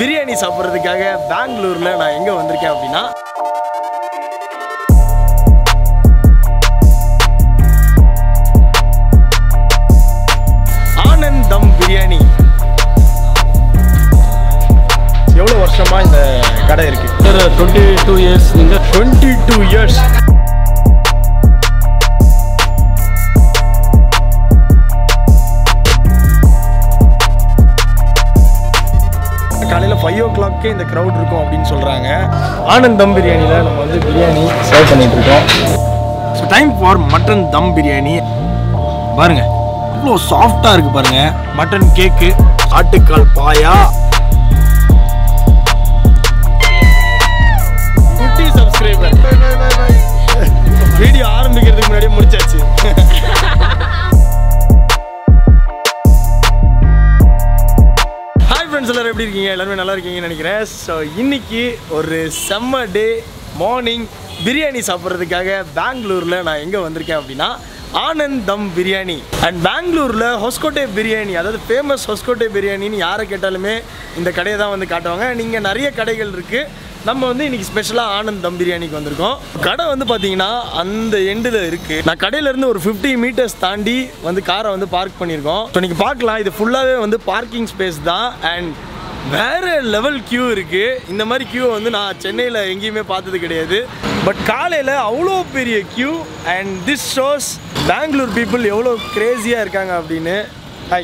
பிரியாணி சாப்பிட்றதுக்காக பெங்களூரில் நான் எங்கே வந்திருக்கேன் அப்படின்னா ஆனந்த் தம் பிரியாணி எவ்வளோ வருஷமா இந்த கடை இருக்கு ಸರ್ ಟ್ವೆಂಟಿ ಟೂ ಇಯರ್ಸ್ನಿಂದ டுவெண்ட்டி டூ இயர்ஸ் காலையில் ஃபைவ் ஓ கிளாக்கே இந்த க்ரௌட் இருக்கும் அப்படின்னு சொல்கிறாங்க ஆனந்த் தம் பிரியாணியில் நம்ம வந்து பிரியாணி சர்வ் பண்ணிட்டு இருக்கோம் so time for mutton dum biryani பாருங்க இவ்வளோ சாஃப்டாக இருக்கு பாருங்க மட்டன் கேக்கு ஆட்டுக்கால் பாயா குட்டி சப்ஸ்கிரைபர் வீடியோ ஆரம்பிக்கிறதுக்கு முன்னாடியே முடிச்சாச்சு ஹாய் ஃப்ரெண்ட்ஸ் எல்லாரும் எப்படி இருக்கீங்க எல்லாருமே நல்லா இருக்கீங்கன்னு நினைக்கிறேன் ஸோ இன்னைக்கு ஒரு செம்ம டே மார்னிங் பிரியாணி சாப்பிட்றதுக்காக பெங்களூரில் நான் எங்கே வந்திருக்கேன் அப்படின்னா ஆனந்த் தம் பிரியாணி அண்ட் பெங்களூரில் ஹொஸ்கோட்டே பிரியாணி அதாவது ஃபேமஸ் ஹொஸ்கோட்டே பிரியாணின்னு யாரை கேட்டாலுமே இந்த கடையை தான் வந்து காட்டுவாங்க நீங்கள் நிறைய கடைகள் இருக்குது நம்ம வந்து இன்னைக்கு ஸ்பெஷலாக ஆனந்த் தம் பிரியாணிக்கு வந்திருக்கோம் கடை வந்து பார்த்தீங்கன்னா அந்த எண்டில் இருக்கு நான் கடையிலேருந்து ஒரு ஃபிஃப்டி மீட்டர்ஸ் தாண்டி வந்து காரை வந்து பார்க் பண்ணியிருக்கோம் ஸோ நீங்கள் பார்க்கலாம் இது ஃபுல்லாகவே வந்து பார்க்கிங் ஸ்பேஸ் தான் அண்ட் வேற லெவல் கியூ இருக்கு இந்த மாதிரி கியூ வந்து நான் சென்னையில் எங்கேயுமே பார்த்தது கிடையாது பட் காலையில் அவ்வளோ பெரிய queue and this shows Bangalore people எவ்வளோ கிரேசியாக இருக்காங்க அப்படின்னு hi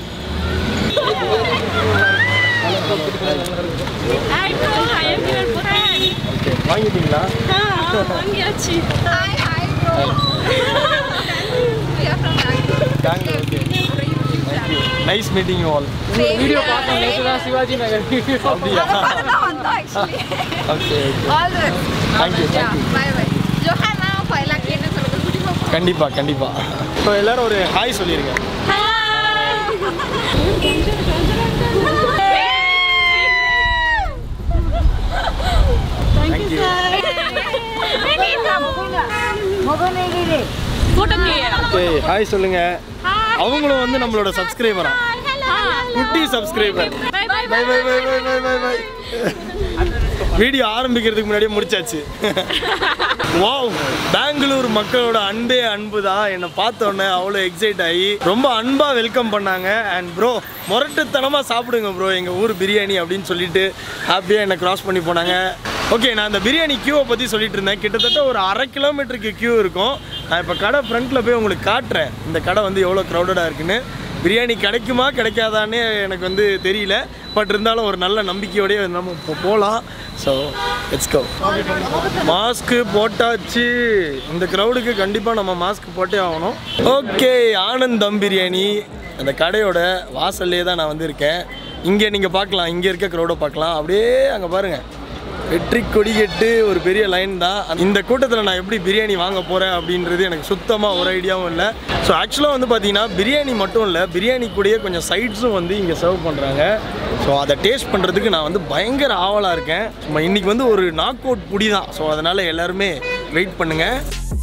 Hi bro, I am your friend. வாங்கிட்டீங்களா Ah, Anyachi. Hi, hi, bro. we are from Bangalore. Bangalore, okay. For YouTube channel. Nice meeting you all Same video here. ಪಾಸ್ ನೇತ್ರ ಶಿವಾಜಿ ನಗರ್ அப்படியா Bangalore, actually. Okay All the best. Thank you, thank Yeah, you. bye bye. Johanna, Paila, Kena, சொல்லுங்க குட்டி பாப்பா. கண்டிப்பா கண்டிப்பா இப்போ எல்லாரும் ஒரு ஹாய் சொல்லிருங்க Thank you. Photo clear. Okay hi சொல்லுங்க அவங்களும் வந்து நம்மளோட சப்ஸ்கிரைபரா குட்டி subscriber Bye bye bye bye bye bye bye bye bye video ஆரம்பிக்கிறதுக்கு முன்னாடியே முடிச்சாச்சு வாவ் பெங்களூர் மக்களோட அன்பே அன்பு தான் என்னை பார்த்த உடனே அவ்வளோ எக்ஸைட் ஆகி ரொம்ப அன்பாக வெல்கம் பண்ணாங்க அண்ட் ப்ரோ முரட்டுத்தனமாக சாப்பிடுங்க ப்ரோ எங்கள் ஊர் பிரியாணி அப்படின்னு சொல்லிட்டு ஹாப்பியாக என்னை கிராஸ் பண்ணி போனாங்க ஓகே நான் அந்த பிரியாணி கியூவை பற்றி சொல்லிட்டு இருந்தேன் கிட்டத்தட்ட ஒரு அரை கிலோமீட்டருக்கு கியூ இருக்கும் நான் இப்போ கடை ஃப்ரண்ட்டில் போய் உங்களுக்கு காட்டுறேன் இந்த கடை வந்து எவ்வளோ க்ரௌடடாக இருக்குன்னு பிரியாணி கிடைக்குமா கிடைக்காதான்னு எனக்கு வந்து தெரியல பட் இருந்தாலும் ஒரு நல்ல நம்பிக்கையோடய நம்ம இப்போ போகலாம் ஸோ லெட்ஸ் கோ மாஸ்க்கு போட்டாச்சு இந்த க்ரௌடுக்கு கண்டிப்பாக நம்ம மாஸ்க் போட்டே ஆகணும் ஓகே ஆனந்த் தம் பிரியாணி அந்த கடையோட வாசல்லே தான் நான் வந்து இருக்கேன் இங்கே நீங்கள் பார்க்கலாம் இங்கே இருக்க க்ரௌடை பார்க்கலாம் அப்படியே அங்கே பாருங்கள் வெற்றி கொடி கட்டு ஒரு பெரிய லைன் தான் அந்த- இந்த கூட்டத்தில் நான் எப்படி பிரியாணி வாங்க போகிறேன் அப்படின்றது எனக்கு சுத்தமாக ஒரு ஐடியாவும் இல்லை ஸோ ஆக்சுவலாக வந்து பார்த்தீங்கன்னா பிரியாணி மட்டும் இல்லை பிரியாணி கூடயே கொஞ்சம் சைட்ஸும் வந்து இங்கே சர்வ் பண்ணுறாங்க ஸோ அதை டேஸ்ட் பண்ணுறதுக்கு நான் வந்து பயங்கர ஆவலாக இருக்கேன் சும்மா இன்றைக்கி வந்து ஒரு நாக் அவுட் புடி தான் ஸோ அதனால் எல்லாருமே வெயிட் பண்ணுங்கள்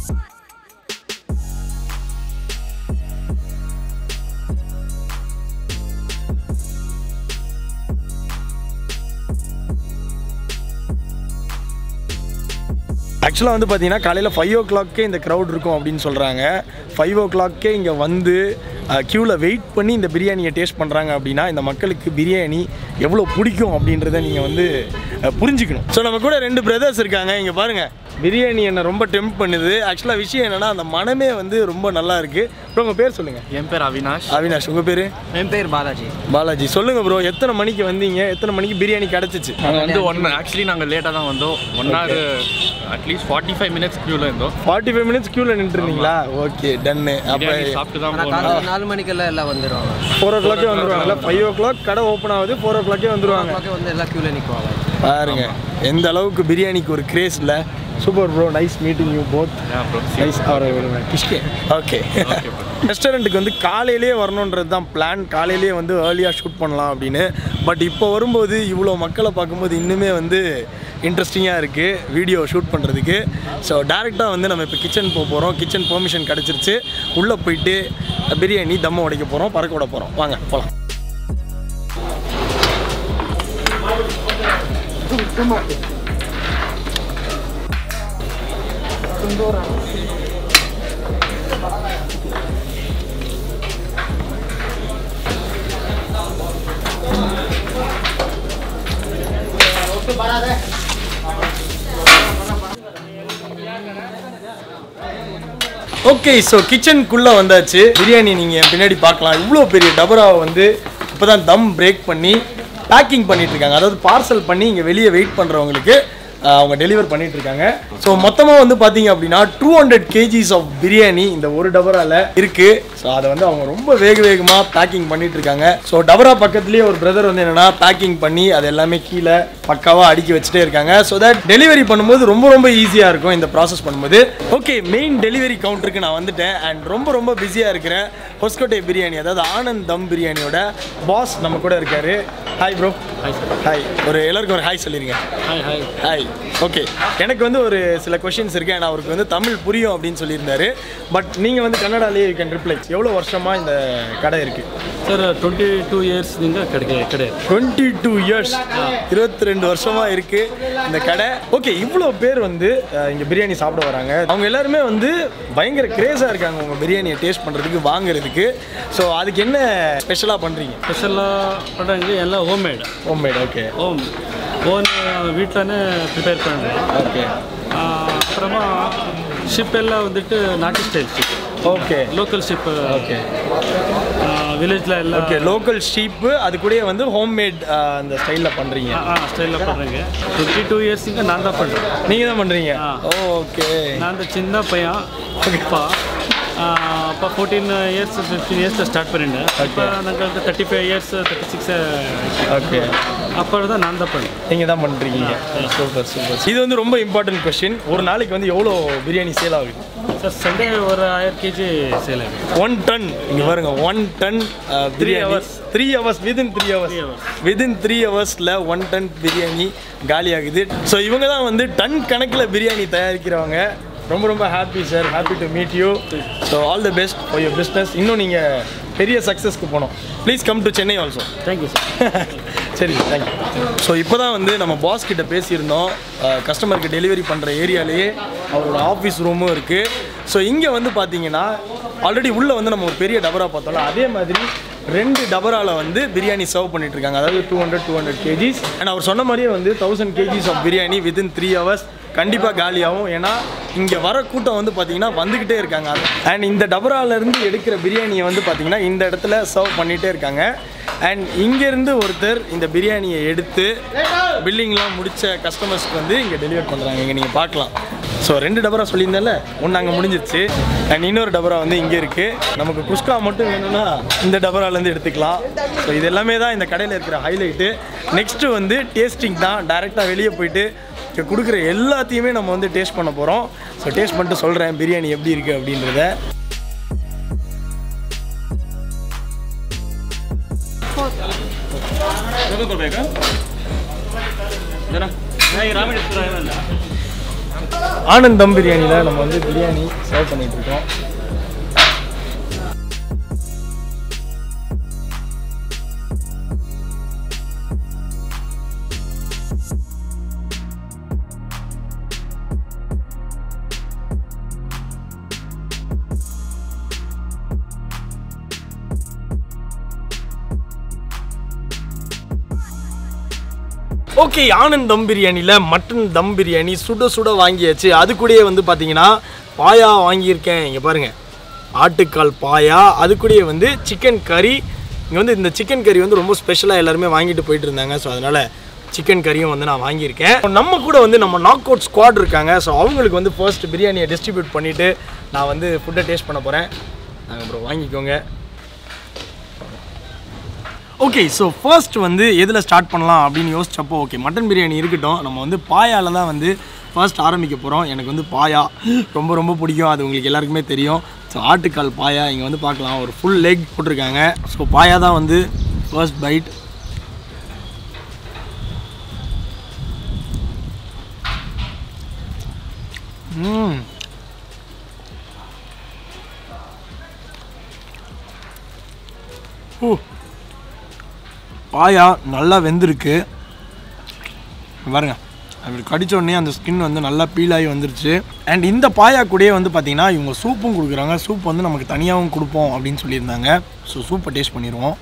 ஆக்சுவலாக வந்து பார்த்தீங்கன்னா காலையில் ஃபைவ் ஓ கிளாக்கே இந்த க்ரௌட் இருக்கும் அப்படின்னு சொல்கிறாங்க ஃபைவ் ஓ கிளாக்கே இங்கே வந்து க்யூவில் வெயிட் பண்ணி இந்த பிரியாணியை டேஸ்ட் பண்ணுறாங்க அப்படின்னா இந்த மக்களுக்கு பிரியாணி எவ்வளோ பிடிக்கும் அப்படின்றத நீங்கள் வந்து அஹ், புரிஞ்சுக்கணும் ஸோ நம்ம கூட ரெண்டு பிரதர்ஸ் இருக்காங்க இங்கே பாருங்கள் பிரியாணி என்னை ரொம்ப டெம்ப் பண்ணுது ஆக்சுவலாக விஷயம் என்னென்னா அந்த மனமே வந்து ரொம்ப நல்லா இருக்குது ப்ரோ உங்கள் பேர் சொல்லுங்கள் என் பேர் அவினாஷ் அவினாஷ் உங்கள் பேர் என் பேர் பாலாஜி பாலாஜி சொல்லுங்கள் ப்ரோ எத்தனை மணிக்கு வந்தீங்க எத்தனை மணிக்கு பிரியாணி கிடச்சிச்சு நாங்கள் வந்து ஒன் ஆக்சுவலி நாங்கள் லேட்டாக தான் வந்தோம் one hour at least forty five minutes க்யூவில் இருந்தோம் ஃபார்ட்டி ஃபைவ் மினிட்ஸ் க்யூவில் நின்றுருந்தீங்களா ஓகே டன்னு அப்போ பிரியாணி சாப்பிட்டு தான் போனோம் காலையில் நாலு மணிக்கெல்லாம் எல்லாம் வந்துடுவாங்க ஃபோர் ஓ கிளாக்கே வந்துருவாங்கல்ல ஃபைவ் ஓ கிளாக் கடை ஓப்பன் ஆகுது ஃபோர் ஓ கிளாக்கே வந்துருவாங்க பக்கம் வந்து எல்லாம் க்யூவில் நிற்குவாங்க பாருங்க எந்த அளவுக்கு பிரியாணிக்கு ஒரு கிரேஸ் இல்லை super bro nice meeting you both nice அவரை விடுங்க கிஷ்கே ஓகே ரெஸ்டாரண்ட்டுக்கு வந்து காலையிலேயே வரணுன்றது தான் பிளான் காலையிலேயே வந்து ஏர்லியாக ஷூட் பண்ணலாம் அப்படின்னு பட் இப்போ வரும்போது இவ்வளோ மக்களை பார்க்கும்போது இன்னுமே வந்து இன்ட்ரெஸ்டிங்காக இருக்குது வீடியோ ஷூட் பண்ணுறதுக்கு ஸோ டேரெக்டாக வந்து நம்ம இப்போ கிச்சன் போக போகிறோம் கிச்சன் பெர்மிஷன் கிடச்சிருச்சு உள்ளே போயிட்டு பிரியாணி தம்ம உடைக்க போகிறோம் பறக்க விட போகிறோம் வாங்க போகலாம் ஓகே ஸோ கிச்சனுக்குள்ளே வந்தாச்சு பிரியாணி நீங்கள் பின்னாடி பார்க்கலாம் இவ்வளோ பெரிய டபராவை வந்து இப்போ தான் தம் பிரேக் பண்ணி பேக்கிங் பண்ணிட்டு இருக்காங்க அதாவது பார்சல் பண்ணி இங்கே வெளியே வெயிட் பண்ணுறவங்களுக்கு அவங்க டெலிவர் பண்ணிட்டு இருக்காங்க ஸோ மொத்தமாக வந்து பார்த்தீங்க அப்படின்னா two hundred kgs of biryani இந்த ஒரு டபரால இருக்கு ஸோ அதை வந்து அவங்க ரொம்ப வேக வேகமாக பேக்கிங் பண்ணிட்டு இருக்காங்க ஸோ டபரா பக்கத்துலேயே ஒரு பிரதர் வந்து என்னன்னா பேக்கிங் பண்ணி அது எல்லாமே கீழே பக்காவாக அடுக்கி வச்சுட்டே இருக்காங்க ஸோ தட் டெலிவரி பண்ணும்போது ரொம்ப ரொம்ப ஈஸியாக இருக்கும் இந்த ப்ராசஸ் பண்ணும்போது ஓகே மெயின் டெலிவரி கவுண்டருக்கு நான் வந்துட்டேன் அண்ட் ரொம்ப ரொம்ப பிஸியாக இருக்கிறேன் ஹொஸ்கோட்டை பிரியாணி அதாவது ஆனந்த் தம் பிரியாணியோட பாஸ் நம்ம கூட இருக்காரு hi bro hi sir hi ஒரு எல்லாருக்கும் ஒரு ஹாய் சொல்லிருங்க ஹாய் ஹாய் ஹாய் ஓகே எனக்கு வந்து ஒரு சில கொஷின்ஸ் இருக்கு and அவருக்கு வந்து தமிழ் புரியும் அப்படின்னு சொல்லியிருந்தாரு பட் நீங்கள் வந்து கன்னடாலேயே யூ கேன் ரிப்ளை எவ்வளோ வருஷமாக இந்த கடை இருக்குது ಸರ್ ಟ್ವೆಂಟಿ ಟೂ ಇಯರ್ಸ್ನಿಂದ ಕಡೆಗೆ ಕಡೆ டுவெண்ட்டி டூ இயர்ஸ் இருபத்தி ரெண்டு வருஷமா இருக்கு இந்த கடை ஓகே இவ்வளோ பேர் வந்து அஹ், இங்க பிரியாணி சாப்பிட வராங்க அவங்க எல்லாருமே வந்து பயங்கர கிரேஸா இருக்காங்க உங்க பிரியாணியை டேஸ்ட் பண்றதுக்கு வாங்குறதுக்கு ஸோ அதுக்கு என்ன ஸ்பெஷலாக பண்றீங்க ಸ್ಪೆಷಲ್ ಪಡಂಗೆ ಎಲ್ಲ home made home made okay home own வீட்டிலನೇ ப்ரிப்பேர் பண்ணுறோம் ஓகே அப்புறமா ஷிப் எல்லாம் வந்துட்டு நாட்டு style sheep okay local sheep okay வில்லேஜில் எல்லாம் ஓகே லோக்கல் ஷீப்பு அது கூடயே வந்து ஹோம் மேட் அந்த ஸ்டைலில் பண்றீங்க ஸ்டைலில் பண்ணுறேங்க டுவெண்ட்டி டூ இயர்ஸிங்க நான் தான் பண்ணுறேன் நீங்க தான் பண்றீங்க ஆ. ஓகே நான் அந்த சின்ன பையன் அப்பா அப்போ ஃபோர்டீன் இயர்ஸ் ஃபிஃப்டீன் இயர்ஸில் ஸ்டார்ட் பண்ணிட்டேன் இப்போ நாங்கள் thirty five years thirty six okay அப்போ தான் நான் தான் பண்ணேன் நீங்க தான் பண்றீங்க சூப்பர் சூப்பர் இது வந்து ரொம்ப இம்பார்ட்டன்ட் கொஸ்டின் ஒரு நாளைக்கு வந்து எவ்வளோ பிரியாணி சேல் ஆகுது சார் சண்டே ஒரு ஆயிரம் கேஜி சேல் ஆகுது ஒன் டன் இங்க பாருங்க one ton biryani hours. Three hours within three hours hours. Within three ஹவர்ஸில் ஒன் டன் பிரியாணி காலி ஆகுது ஸோ இவங்க தான் வந்து டன் கணக்கில் பிரியாணி தயாரிக்கிறவங்க ரொம்ப ரொம்ப happy sir happy to meet you so all the best for your business இன்னும் நீங்கள் பெரிய சக்ஸஸ்க்கு போகணும் please come to Chennai also thank you sir சரி தேங்க்யூ ஸோ இப்போ தான் வந்து நம்ம பாஸ் கிட்ட பேசியிருந்தோம் கஸ்டமருக்கு டெலிவரி பண்ணுற ஏரியாலேயே அவரோட ஆஃபீஸ் ரூமும் இருக்குது ஸோ இங்கே வந்து பார்த்தீங்கன்னா ஆல்ரெடி உள்ளே வந்து நம்ம ஒரு பெரிய டபரா பார்த்தோம்ல அதே மாதிரி ரெண்டு டபரால வந்து பிரியாணி சர்வ் பண்ணிட்டு இருக்காங்க அதாவது two hundred two hundred kgs and அவர் சொன்ன மாதிரியே வந்து thousand kgs of biryani within three hours கண்டிப்பாக காலியாகும் ஏன்னா இங்கே வர கூட்டம் வந்து பார்த்தீங்கன்னா வந்துக்கிட்டே இருக்காங்க அண்ட் இந்த டபரால இருந்து எடுக்கிற பிரியாணியை வந்து பார்த்தீங்கன்னா இந்த இடத்துல சர்வ் பண்ணிகிட்டே இருக்காங்க அண்ட் இங்கேருந்து ஒருத்தர் இந்த பிரியாணியை எடுத்து பில்லிங்லாம் முடித்த கஸ்டமர்ஸ்க்கு வந்து இங்கே டெலிவர் பண்ணுறாங்க இங்கே நீங்கள் பார்க்கலாம் ஸோ ரெண்டு டபரா சொல்லியிருந்தேன்ல ஒன்று அங்கே முடிஞ்சிருச்சு அண்ட் இன்னொரு டபரா வந்து இங்கே இருக்குது நமக்கு குஸ்கா மட்டும் வேணும்னா இந்த டபராலேருந்து எடுத்துக்கலாம் ஸோ இது எல்லாமே தான் இந்த கடையில் இருக்கிற ஹைலைட்டு நெக்ஸ்ட்டு வந்து டேஸ்டிங் தான் டைரெக்டாக வெளியே போயிட்டு இங்கே கொடுக்குற எல்லாத்தையுமே நம்ம வந்து டேஸ்ட் பண்ண போகிறோம் ஸோ டேஸ்ட் பண்ணிட்டு சொல்கிறேன் பிரியாணி எப்படி இருக்குது அப்படின்றத ஆனந்த் தம் பிரியாணியில் நம்ம வந்து பிரியாணி சர்வ் பண்ணிட்டு இருக்கோம் ஓகே ஆனந்த் தம் பிரியாணியில் மட்டன் தம் பிரியாணி சுட சுட வாங்கியாச்சு அது கூடயே வந்து பார்த்தீங்கன்னா பாயா வாங்கியிருக்கேன் இங்கே பாருங்கள் ஆட்டுக்கால் பாயா அது கூடயே வந்து சிக்கன் கறி இங்கே வந்து இந்த சிக்கன் கறி வந்து ரொம்ப ஸ்பெஷலாக எல்லாருமே வாங்கிட்டு போயிட்டு இருந்தாங்க ஸோ அதனால் சிக்கன் கறியும் வந்து நான் வாங்கியிருக்கேன் நம்ம கூட வந்து நம்ம நாக் அவுட் ஸ்குவாட் இருக்காங்க ஸோ அவங்களுக்கு வந்து ஃபர்ஸ்ட் பிரியாணியை டிஸ்ட்ரிபியூட் பண்ணிவிட்டு நான் வந்து ஃபுட்டை டேஸ்ட் பண்ண போகிறேன் நாங்கள் அப்புறம் வாங்கிக்கோங்க ஓகே ஸோ ஃபர்ஸ்ட் வந்து எதில் ஸ்டார்ட் பண்ணலாம் அப்படின்னு யோசிச்சப்போ ஓகே மட்டன் பிரியாணி இருக்கட்டும் நம்ம வந்து பாயால தான் வந்து ஃபர்ஸ்ட் ஆரம்பிக்க போகிறோம் எனக்கு வந்து பாயா ரொம்ப ரொம்ப பிடிக்கும் அது உங்களுக்கு எல்லாருக்குமே தெரியும் ஸோ ஆட்டுக்கால் பாயா இங்கே வந்து பார்க்கலாம் ஒரு ஃபுல் லெக் போட்டிருக்காங்க ஸோ பாயா தான் வந்து ஃபர்ஸ்ட் பைட் ம் ஊ பாயா நல்லா வெந்திருக்கு பாருங்க அப்படி கடிச்ச உடனே அந்த ஸ்கின் வந்து நல்லா பீல் ஆகி வந்துருச்சு அண்ட் இந்த பாயா கூடயே வந்து பார்த்தீங்கன்னா இவங்க சூப்பும் கொடுக்குறாங்க சூப் வந்து நமக்கு தனியாகவும் கொடுப்போம் அப்படின்னு சொல்லியிருந்தாங்க ஸோ சூப்பை டேஸ்ட் பண்ணிடுவோம்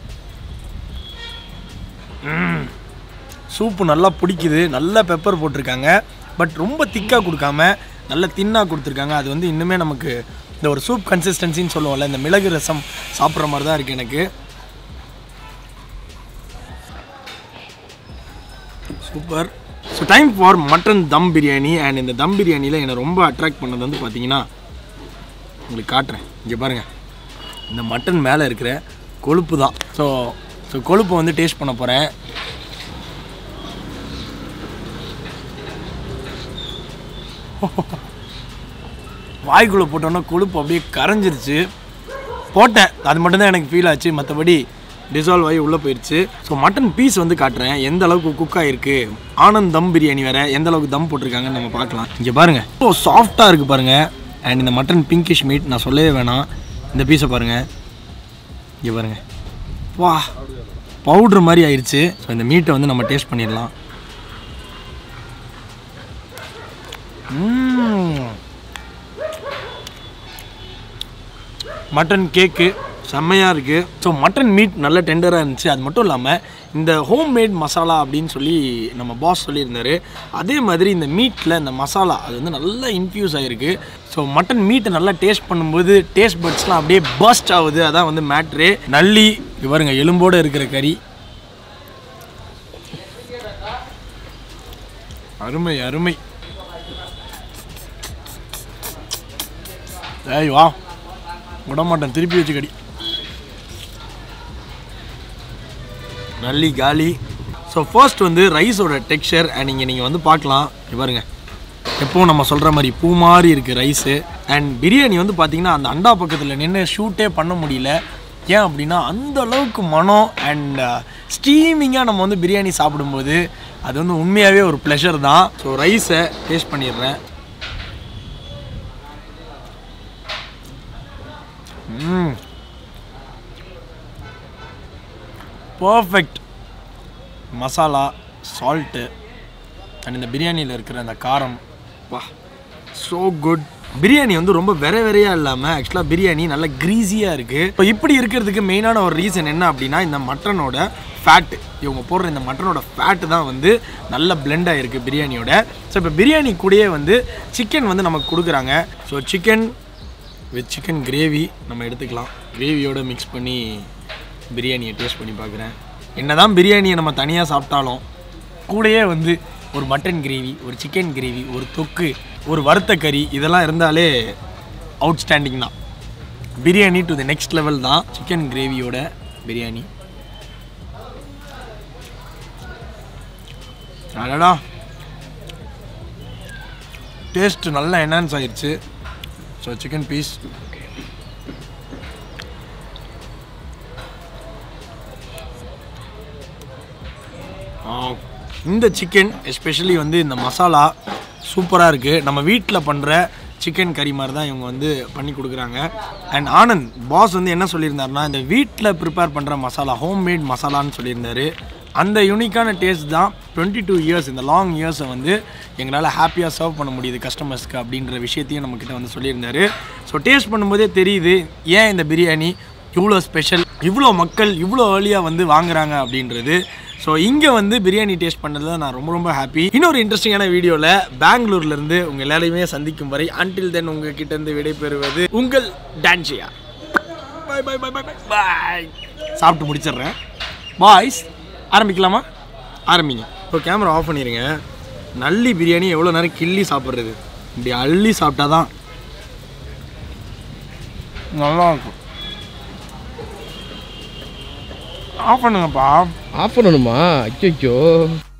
சூப்பு நல்லா பிடிக்குது நல்ல பெப்பர் போட்டிருக்காங்க பட் ரொம்ப திக்காக கொடுக்காம நல்ல தின்னாக கொடுத்துருக்காங்க அது வந்து இன்னுமே நமக்கு இந்த ஒரு சூப் கன்சிஸ்டன்சின்னு சொல்லுவோம்ல இந்த மிளகு ரசம் சாப்பிட்ற மாதிரி தான் இருக்குது எனக்கு super so time for mutton dum biryani and இந்த தம் பிரியாணியில் என்னை ரொம்ப அட்ராக்ட் பண்ணது வந்து பார்த்தீங்கன்னா உங்களுக்கு காட்டுறேன் இங்கே பாருங்கள் இந்த மட்டன் மேலே இருக்கிற கொழுப்பு தான் ஸோ ஸோ கொழுப்பை வந்து டேஸ்ட் பண்ண போகிறேன் வாய்க்குள்ளே போட்டோன்னா கொழுப்பு அப்படியே கரைஞ்சிருச்சு போட்டேன் அது மட்டும்தான் எனக்கு ஃபீல் ஆச்சு மற்றபடி டிசால்வ் ஆகி உள்ளே போயிடுச்சு ஸோ மட்டன் பீஸ் வந்து காட்டுறேன் எந்த அளவுக்கு குக் ஆகிருக்கு ஆனந்த் தம் பிரியாணி வேறு எந்த அளவுக்கு தம் போட்டிருக்காங்கன்னு நம்ம பார்க்கலாம் இங்கே பாருங்கள் ஸோ சாஃப்டாக இருக்குது பாருங்கள் அண்ட் இந்த மட்டன் பிங்கிஷ் மீட் நான் சொல்லவே வேணாம் இந்த பீஸை பாருங்கள் இங்கே பாருங்கள் வா பவுட்ரு மாதிரி ஆயிடுச்சு ஸோ இந்த மீட்டை வந்து நம்ம டேஸ்ட் பண்ணிடலாம் ம்ம். மட்டன் கேக்கு செம்மையாக இருக்குது ஸோ மட்டன் மீட் நல்ல டெண்டராக இருந்துச்சு அது மட்டும் இல்லாமல் இந்த ஹோம் மேட் மசாலா அப்படின்னு சொல்லி நம்ம பாஸ் சொல்லியிருந்தாரு அதே மாதிரி இந்த மீட்டில் இந்த மசாலா அது வந்து நல்லா இன்ஃப்யூஸ் ஆகிருக்கு ஸோ மட்டன் மீட்டை நல்லா டேஸ்ட் பண்ணும்போது டேஸ்ட் பட்ஸ்லாம் அப்படியே பர்ஸ்ட் ஆகுது அதான் வந்து மேட்ரு நல்லி இங்க பாருங்க எலும்போடு இருக்கிற கறி அருமை அருமை ஏய் வா விட மாட்டேன் திருப்பி வச்சு கடி நல்லி காலி ஸோ ஃபர்ஸ்ட் வந்து ரைஸோட டெக்ஸ்சர் அண்ட் இங்கே நீங்கள் வந்து பார்க்கலாம் இங்க பாருங்க எப்பவும் நம்ம சொல்கிற மாதிரி பூ மாதிரி இருக்குது ரைஸு அண்ட் பிரியாணி வந்து பார்த்தீங்கன்னா அந்த அண்டா பக்கத்தில் நின்று ஷூட்டே பண்ண முடியல ஏன் அப்படின்னா அந்த அளவுக்கு மனம் அண்ட் ஸ்டீமிங்காக நம்ம வந்து பிரியாணி சாப்பிடும்போது அது வந்து உண்மையாகவே ஒரு ப்ளஷர் தான் ஸோ ரைஸை டேஸ்ட் பண்ணிடுறேன் ம் பர்ஃபெக்ட் மசாலா சால்ட்டு அண்ட் இந்த பிரியாணியில் இருக்கிற அந்த காரம் வா ஸோ குட் பிரியாணி வந்து ரொம்ப வெற வெறையாக இல்லாமல் ஆக்சுவலாக பிரியாணி நல்லா க்ரீஸியாக இருக்குது இப்போ இப்படி இருக்கிறதுக்கு மெயினான ஒரு ரீசன் என்ன அப்படின்னா இந்த மட்டனோட ஃபேட்டு இவங்க போடுற இந்த மட்டனோட ஃபேட்டு தான் வந்து நல்ல blend ஆகிருக்கு பிரியாணியோட ஸோ இப்போ பிரியாணி கூடயே வந்து சிக்கன் வந்து நமக்கு கொடுக்குறாங்க so chicken with chicken gravy நம்ம எடுத்துக்கலாம் கிரேவியோட மிக்ஸ் பண்ணி பிரியாணியை டேஸ்ட் பண்ணி பார்க்குறேன் என்னதான் பிரியாணியை நம்ம தனியாக சாப்பிட்டாலும் கூடயே வந்து ஒரு மட்டன் கிரேவி ஒரு சிக்கன் கிரேவி ஒரு தொக்கு ஒரு வறுத்த கறி இதெல்லாம் இருந்தாலே அவுட்ஸ்டாண்டிங் தான் biryani to the next level தான் சிக்கன் கிரேவியோட பிரியாணி அடடா டேஸ்ட் நல்லா என்ஹான்ஸ் ஆயிடுச்சு ஸோ சிக்கன் பீஸ் இந்த சிக்கன் எஸ்பெஷலி வந்து இந்த மசாலா சூப்பராக இருக்குது நம்ம வீட்டில் பண்ணுற சிக்கன் கறி மாதிரி தான் இவங்க வந்து பண்ணி கொடுக்குறாங்க அண்ட் ஆனந்த் பாஸ் வந்து என்ன சொல்லியிருந்தாருன்னா இந்த வீட்டில் ப்ரிப்பேர் பண்ணுற மசாலா ஹோம் மேட் மசாலான்னு சொல்லியிருந்தாரு அந்த யூனிக்கான டேஸ்ட் தான் டுவெண்ட்டி டூ இயர்ஸ் இந்த லாங் இயர்ஸை வந்து எங்களால் ஹாப்பியாக சர்வ் பண்ண முடியுது கஸ்டமர்ஸ்க்கு அப்படின்ற விஷயத்தையும் நம்மக்கிட்ட வந்து சொல்லியிருந்தாரு ஸோ டேஸ்ட் பண்ணும்போதே தெரியுது ஏன் இந்த பிரியாணி இவ்வளோ ஸ்பெஷல் இவ்வளோ மக்கள் இவ்வளோ ஏர்லியாக வந்து வாங்குறாங்க அப்படின்றது ஸோ இங்கே வந்து பிரியாணி டேஸ்ட் பண்ணதில் நான் ரொம்ப ரொம்ப ஹாப்பி இன்னொரு இன்ட்ரெஸ்டிங்கான வீடியோவில் பெங்களூர்லேருந்து உங்கள் எல்லாரையுமே சந்திக்கும் வரை அன்டில் தென் உங்கள் கிட்ட இருந்து விடைபெறுவது உங்கள் டான்சியா பாய் பாய் பாய் பாய் பாய் சாப்பிட்டு முடிச்சிடுறேன் பாய்ஸ் ஆரம்பிக்கலாமா ஆரம்பிங்க இப்போ கேமரா ஆஃப் பண்ணிடுங்க நல்லி பிரியாணி எவ்வளோ நேரம் கிள்ளி சாப்பிட்றது இப்படி அள்ளி சாப்பிட்டா தான் நல்லா இருக்கும் ஆஃப் பண்ணுங்கப்பா ஆஃப் பண்ணணுமா ஐயோ